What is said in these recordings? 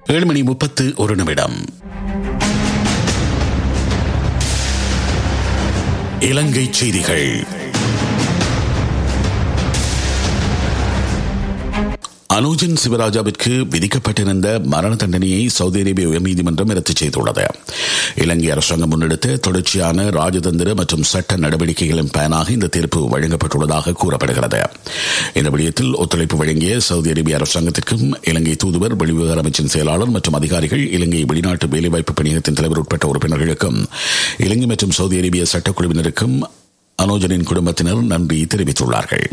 ஏழு மணி முப்பத்து ஒரு நிமிடம் இலங்கை செய்திகள் அனுஜன் சிவராஜாவிற்கு விதிக்கப்பட்டிருந்த மரண தண்டனையை சவுதி அரேபிய உயர்நீதிமன்றம் ரத்து செய்துள்ளது இலங்கை அரசாங்கம் முன்னெடுத்த தொடர்ச்சியான ராஜதந்திர மற்றும் சட்ட நடவடிக்கைகளின் பயனாக இந்த தீர்ப்பு வழங்கப்பட்டுள்ளதாக கூறப்படுகிறது இந்த விடயத்தில் ஒத்துழைப்பு வழங்கிய சவுதி அரேபிய அரசாங்கத்திற்கும் இலங்கை தூதுவர் வெளிவிவகார அமைச்சின் செயலாளர் மற்றும் அதிகாரிகள் இலங்கை வெளிநாட்டு வேலைவாய்ப்பு பணியகத்தின் தலைவர் உட்பட்ட உறுப்பினர்களுக்கும் இலங்கை மற்றும் சவுதி அரேபிய சட்டக்குழுவினருக்கும் அனோஜனின் குடும்பத்தினர் நன்றி தெரிவித்துள்ளார்கள்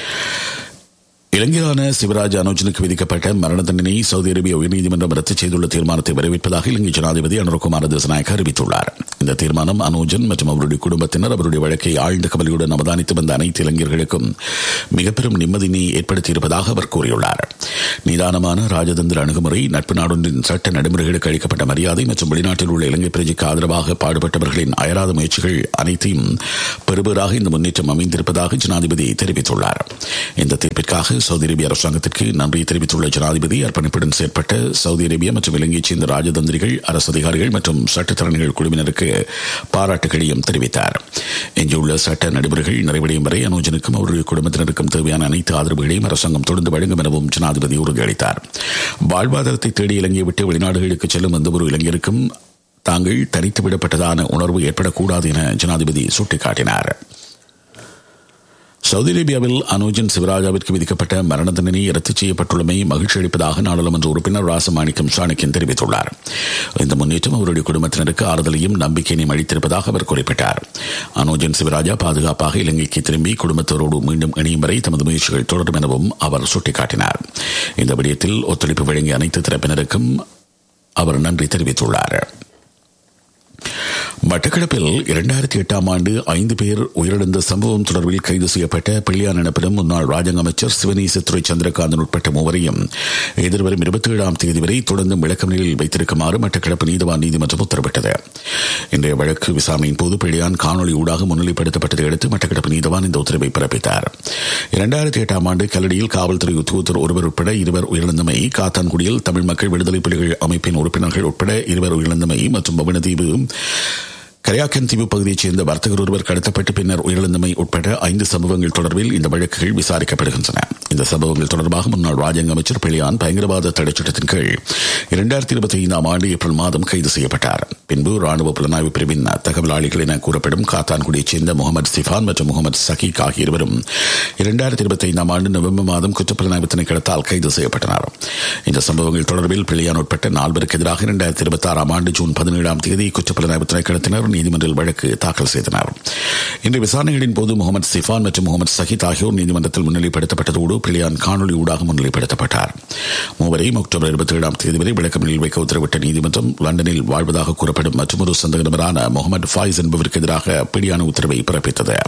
இலங்கையிலான சிவராஜ் அனோஜனுக்கு விதிக்கப்பட்ட மரண தண்டனை சவுதி அரேபிய உயர்நீதிமன்றம் ரத்து செய்துள்ள தீர்மானத்தை வரவேற்பதாக இலங்கை ஜனாதிபதி அனுரகுமார திசநாயக் அறிவித்துள்ளார் இந்த தீர்மானம் அனோஜன் மற்றும் அவருடைய குடும்பத்தினர் அவருடைய வழக்கை ஆழ்ந்த கவலையுடன் அவதானித்து வந்த அனைத்து இளைஞர்களுக்கும் மிக பெரும் நிம்மதியினை ஏற்படுத்தியிருப்பதாக அவர் கூறியுள்ளார் நிதானமான ராஜதந்திர அணுகுமுறை நட்பு நாடொன்றின் சட்ட நடைமுறைகளுக்கு அளிக்கப்பட்ட மரியாதை மற்றும் வெளிநாட்டில் உள்ள இலங்கை பிரஜைக்கு ஆதரவாக பாடுபட்டவர்களின் அயராத முயற்சிகள் அனைத்தையும் பெறுபேறாக இந்த முன்னேற்றம் அமைந்திருப்பதாக ஜனாதிபதி தெரிவித்துள்ளார் இந்த தீர்ப்பிற்காக சவுதி அரேபிய அரசாங்கத்திற்கு நன்றி தெரிவித்துள்ள ஜனாதிபதி அர்ப்பணிப்புடன் செயற்பட்ட சவுதி அரேபியா மற்றும் இலங்கையைச் சேர்ந்த ராஜதந்திரிகள் அரசு அதிகாரிகள் மற்றும் சட்டத்தரணிகள் குழுவினருக்கு பாராட்டுகளையும் தெரிவித்தார் எஞ்சியுள்ள சட்ட நடைமுறைகள் நிறைவடையும் வரை அனுஜனுக்கும் அவருடைய குடும்பத்தினருக்கும் தேவையான அனைத்து ஆதரவுகளையும் அரசாங்கம் தொடர்ந்து வழங்கும் எனவும் ஜனாதிபதி உறுதியளித்தார் வாழ்வாதாரத்தை தேடி இலங்கையை விட்டு வெளிநாடுகளுக்கு செல்லும் எந்த ஒரு இளைஞருக்கும் தாங்கள் தனித்து விடப்பட்டதான உணர்வு ஏற்படக்கூடாது என ஜனாதிபதி சுட்டிக்காட்டினார் சவுதி அரேபியாவில் அனோஜன் சிவராஜாவிற்கு விதிக்கப்பட்ட மரண தண்டனை ரத்து செய்யப்பட்டுள்ளமை மகிழ்ச்சி அளிப்பதாக நாடாளுமன்ற உறுப்பினர் ராசமாணிக்கம் சாணக்கியன் தெரிவித்துள்ளார் இந்த முன்னேற்றம் அவருடைய குடும்பத்தினருக்கு ஆறுதலையும் நம்பிக்கையையும் அளித்திருப்பதாக அவர் குறிப்பிட்டார் அனோஜன் சிவராஜா பாதுகாப்பாக இலங்கைக்கு திரும்பி குடும்பத்தோரோடு மீண்டும் இணையும் வரை தமது முயற்சிகள் தொடரும் எனவும் அவர் சுட்டிக்காட்டினார் இந்த விடயத்தில் ஒத்துழைப்பு வழங்கிய அனைத்து தரப்பினருக்கும் அவர் நன்றி தெரிவித்துள்ளார் மட்டக்களப்பில் இரண்டாயிரத்தி எட்டாம் ஆண்டு ஐந்து பேர் உயிரிழந்த சம்பவம் தொடர்பில் கைது செய்யப்பட்ட பிள்ளையான் எனப்படும் முன்னாள் ராஜாங்க அமைச்சர் சிவனேசத்துறை சந்திரகாந்தன் உட்பட்ட மூவரையும் எதிர்வரும் இருபத்தி ஏழாம் தேதி வரை தொடர்ந்து விளக்க நிலையில் வைத்திருக்குமாறு மட்டக்களப்பு நீதிவான் நீதிமன்றம் உத்தரவிட்டது இன்றைய வழக்கு விசாரணையின் போது பிள்ளையான் காணொலி ஊடாக முன்னிலைப்படுத்தப்பட்டதை அடுத்து மட்டக்களப்பு நீதிவான் இந்த உத்தரவை பிறப்பித்தார் இரண்டாயிரத்தி எட்டாம் ஆண்டு கல்லடியில் காவல்துறை உத்தியோகத்தர் ஒருவர் உட்பட இருவர் உயிரிழந்தமை காத்தான்குடியில் தமிழ் மக்கள் விடுதலை புலிகள் அமைப்பின் உறுப்பினர்கள் உட்பட இருவர் உயிரிழந்தமை மற்றும் பவனதீவு கரையாக்கன் தீவு பகுதியைச் சேர்ந்த வர்த்தகர் ஒருவர் கடத்தப்பட்டு பின்னர் உயிரிழந்தமை உட்பட ஐந்து சம்பவங்கள் தொடர்பில் இந்த வழக்குகள் விசாரிக்கப்படுகின்றன இந்த சம்பவங்கள் தொடர்பாக முன்னாள் ராஜாங்க அமைச்சர் பிள்ளையான் பயங்கரவாத தடைச்சட்டத்தின் கீழ் இரண்டாயிரத்தி இருபத்தி ஐந்தாம் ஆண்டு ஏப்ரல் மாதம் கைது செய்யப்பட்டார் பின்பு ராணுவ புலனாய்வு பிரிவின் தகவலாளிகள் என கூறப்படும் காத்தான்குடியைச் சேர்ந்த முகமது சிஃபான் மற்றும் முகமது சகீக் ஆகிய இருவரும் இரண்டாயிரத்தி இருபத்தி ஐந்தாம் ஆண்டு நவம்பர் மாதம் குற்றப்புலனாய்வு திணைக்களத்தால் கைது செய்யப்பட்டனர் இந்த சம்பவங்கள் தொடர்பில் பிள்ளையான் உட்பட்ட நால்வருக்கு எதிராக இரண்டாயிரத்தி இருபத்தி ஆறாம் ஆண்டு ஜூன் பதினேழாம் தேதி குற்றப்புலனாய்வு திணைக்களத்தினர் நீதிமன்றில் வழக்கு தாக்கல் செய்தனர் இன்று விசாரணைகளின் போது முகமது சிஃபான் மற்றும் முகமது சஹித் ஆகியோர் நீதிமன்றத்தில் முன்னிலைப்படுத்தப்பட்டதோடு பிள்ளையான் காணொலி ஊடாக முன்னிலைப்படுத்தப்பட்டார் மூவரையும் அக்டோபர் இருபத்தி ஏழாம் தேதி வரை விளக்கமனில் வைக்க உத்தரவிட்ட நீதிமன்றம் லண்டனில் வாழ்வதாக கூறப்படும் மற்றொரு சந்தக நபரான முகமது ஃபாயிஸ் என்பவருக்கு எதிராக பிடியான உத்தரவை பிறப்பித்தது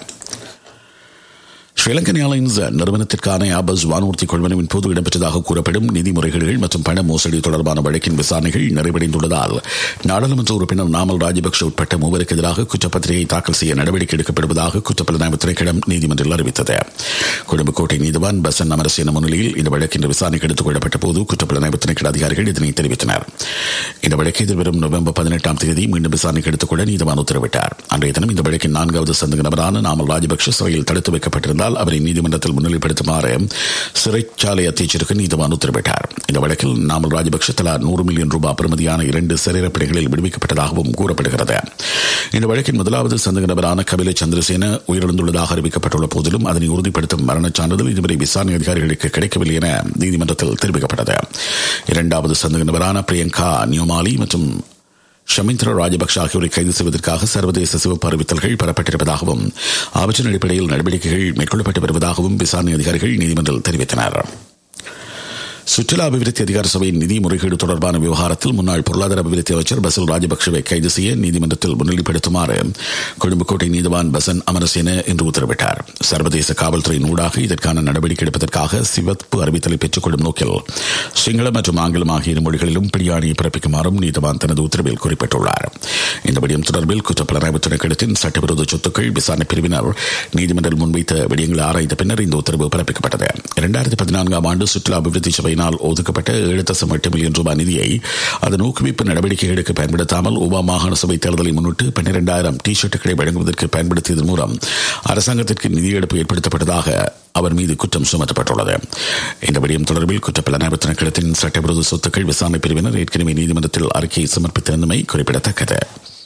ஸ்ரீலங்கன் ஏர்லைன்ஸ் நிறுவனத்திற்கான ஆபஸ் வானூர்தி கொள்வனவின் போது இடம்பெற்றதாக கூறப்படும் நிதி முறைகேடுகள் மற்றும் பண மோசடி தொடர்பான வழக்கின் விசாரணைகள் நிறைவடைந்துள்ளதால் நாடாளுமன்ற உறுப்பினர் நாமல் ராஜபக்ஷ உட்பட்ட மூவருக்கு எதிராக குற்றப்பத்திரிகை தாக்கல் செய்ய நடவடிக்கை எடுக்கப்படுவதாக குற்றப்புலனாய்வு திணைக்களம் நீதிமன்றில் அறிவித்தது குடும்பக்கோட்டை நீதிவான் பசன் அமரசேன முன்னிலையில் இந்த வழக்கின் விசாரணைக்கு எடுத்துக் கொள்ளப்பட்ட போது குற்றப்புலனாய்வு திணைக்கள அதிகாரிகள் இதனை தெரிவித்தனர் இந்த வழக்கை எதிர்வரும் நவம்பர் பதினெட்டாம் தேதி மீண்டும் விசாரணைக்கு எடுத்துக்கொள்ள நீதிவான் உத்தரவிட்டார் அன்றைய தினம் இந்த வழக்கின் நான்காவது சந்தக நபரான நாமல் ராஜபக்ஷ சிறையில் தடுத்து வைக்கப்பட்டிருந்தால் அவரை நீதிமன்றத்தில் முன்னிலைப்படுத்துமாறு சிறைச்சாலை அத்தியட்சருக்கு நீதிவான் உத்தரவிட்டார் இந்த வழக்கில் நாமல் ராஜபக்ஷ தலா நூறு மில்லியன் ரூபாய் பெறுமதியான இரண்டு சிறைப்பிடிகளில் விடுவிக்கப்பட்டதாகவும் கூறப்படுகிறது இந்த வழக்கின் முதலாவது சந்தக நபரான கபில சந்திரசேன உயிரிழந்துள்ளதாக அறிவிக்கப்பட்டுள்ள போதிலும் அதனை உறுதிப்படுத்தும் மரணச் சான்றிதழ் இதுவரை விசாரணை அதிகாரிகளுக்கு கிடைக்கவில்லை என நீதிமன்றத்தில் தெரிவிக்கப்பட்டது இரண்டாவது சந்தக நபரான பிரியங்கா நியூமாலி மற்றும் ஷமிந்திர ராஜபக்ஷ ஆகியோரை கைது செய்வதற்காக சர்வதேச சிவப்பு அறிவித்தல்கள் பெறப்பட்டிருப்பதாகவும் அவற்றின் அடிப்படையில் நடவடிக்கைகள் மேற்கொள்ளப்பட்டு வருவதாகவும் விசாரணை அதிகாரிகள் நீதிமன்றில் தெரிவித்தனர் சுற்றுலா அபிவிருத்தி அதிகார சபையின் நிதி முறைகேடு தொடர்பான விவகாரத்தில் முன்னாள் பொருளாதார அபிவிருத்தி அமைச்சர் பசில் ராஜபக்சவை கைது செய்ய நீதிமன்றத்தில் முன்னிலைப்படுத்துமாறு கொழும்புக்கோட்டை நீதிவான் பசன் அமரசேன இன்று உத்தரவிட்டார் சர்வதேச காவல்துறையின் ஊடாக இதற்கான நடவடிக்கை எடுப்பதற்காக சிவப்பு அறிவித்தலை பெற்றுக்கொள்ளும் நோக்கில் சிங்களம் மற்றும் ஆங்கிலம் ஆகிய இரு மொழிகளிலும் பிடியாணையை பிறப்பிக்குமாறும் நீதிவான் தனது உத்தரவில் குறிப்பிட்டுள்ளார் இந்த விடயம் தொடர்பில் குற்றப்புலனாய்வு திணைக்களத்தின் சட்டவிரோத சொத்துக்கள் விசாரணை பிரிவினர் நீதிமன்றில் முன்வைத்த விடயங்களை ஆராய்ந்த பின்னர் இந்த உத்தரவு பிறப்பிக்கப்பட்டது இரண்டாயிரத்தி பதினான்காம் ஆண்டு சுற்றுலா அபிவிருத்தி சபையின் ஜனாதிபதியினால் ஒதுக்கப்பட்ட ஏழு தசம் எட்டு மில்லியன் ரூபாய் நிதியை அதன் ஊக்குவிப்பு நடவடிக்கைகளுக்கு பயன்படுத்தாமல் உபா மாகாண சபை தேர்தலை முன்னிட்டு பன்னிரண்டாயிரம் டி ஷர்ட்டுகளை வழங்குவதற்கு பயன்படுத்தியதன் மூலம் அரசாங்கத்திற்கு நிதி இழப்பு ஏற்படுத்தப்பட்டதாக அவர் மீது குற்றம் சுமத்தப்பட்டுள்ளது இந்த விடயம் தொடர்பில் குற்றப்புலனாய்வு திணைக்களத்தின் சட்டவிரோத சொத்துக்கள் விசாரணை பிரிவினர் ஏற்கனவே நீதிமன்றத்தில் அறிக்கையை சமர்ப்பித்திருந்தமை குறிப்பிடத்தக்கது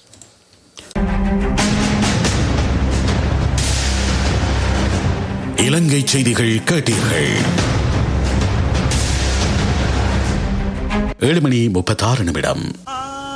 இலங்கை செய்திகள் கேட்டீர்கள் ஏழு மணி முப்பத்தாறு நிமிடம்